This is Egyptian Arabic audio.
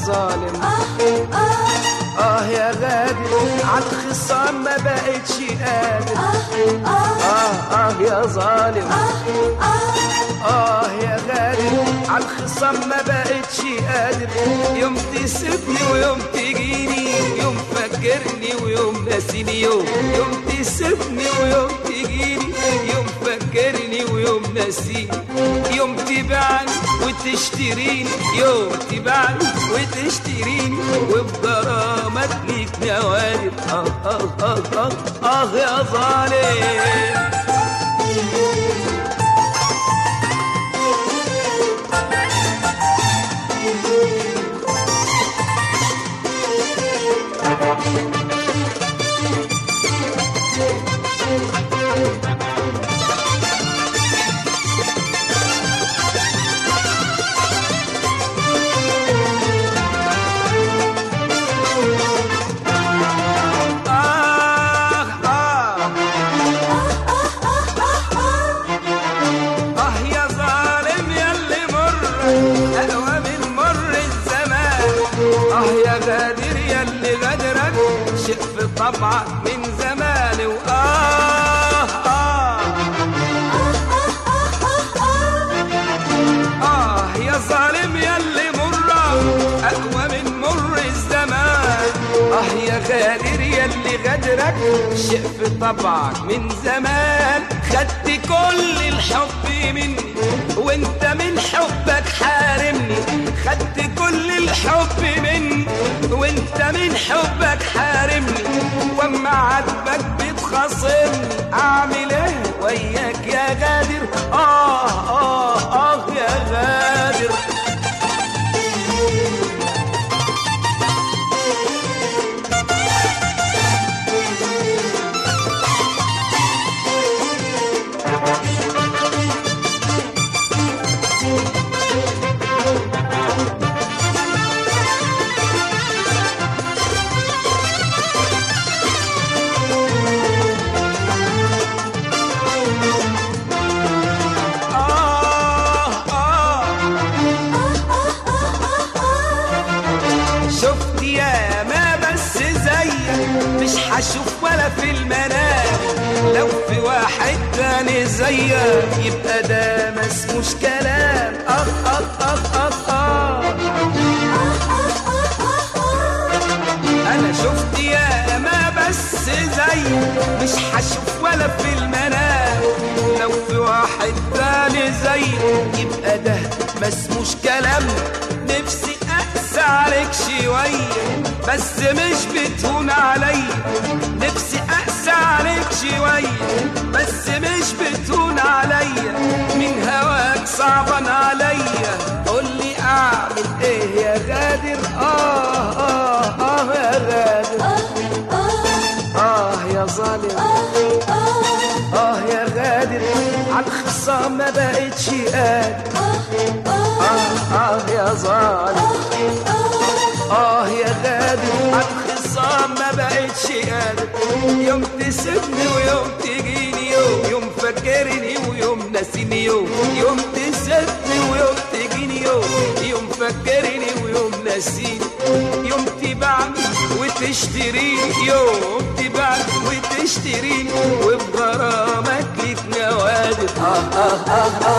ظالم اه يا غادر عالخصام ما بقتش قادر اه اه يا ظالم اه يا غادر عالخصام ما بقتش قادر يوم تسيبني ويوم تجيني يوم فكرني ويوم ناسيني يوم يوم تسيبني ويوم تجيني يوم فكرني ويوم ناسيني يوم تبيعني وتشتريني يوم تبيعني وتشتريني وبغرامك ليك نوادر آه آه آه آه, آه يا ظالم آه آه آه يا ظالم يلي مر أقوى من مر الزمان آه يا غادر يلي غدرك شيء في طبعك من زمان وآه آه آه يا ظالم يلي مر أقوى من مر الزمان آه يا غادر يلي غدرك شيء في طبعك من زمان خدت كل الحب مني وانت من حبك حارمني خدت كل الحب مني وانت من حبك حارمني واما عاتبك بتخاصمني اعمل ايه وياك يا غادر اه اه اه يا غادر آه آه شفت يا ما بس زيك مش هشوف ولا في المنام لو في واحد تاني زيك يبقى ده ما اسموش كلام آه آه آه آه آه انا شفت يا ما بس زيك مش هشوف ولا في المنام لو في واحد تاني زيك يبقى ده ما اسموش كلام نفسي اقسى عليك شوية بس مش بتهون عليا نفسي اقسى عليك شوية بس مش بتهون عليا من هواك صعبا عليا قولي اعمل ايه يا غادر اه اه اه يا غادر اه يا ظالم اه يا غادر عالخصام ما بقتش قادر اه اه يا ظالم اه يا غادر عالخصام ما بقتش قادر يوم تسيبني ويوم تجيني يوم يوم فاكرني ويوم ناسيني يوم يوم تسيبني ويوم تجيني يوم يوم فاكرني ويوم ناسيني يوم تبعني وتشتريني يوم تبعني وتشتريني وبغرامك ليك نوادر آه آه آه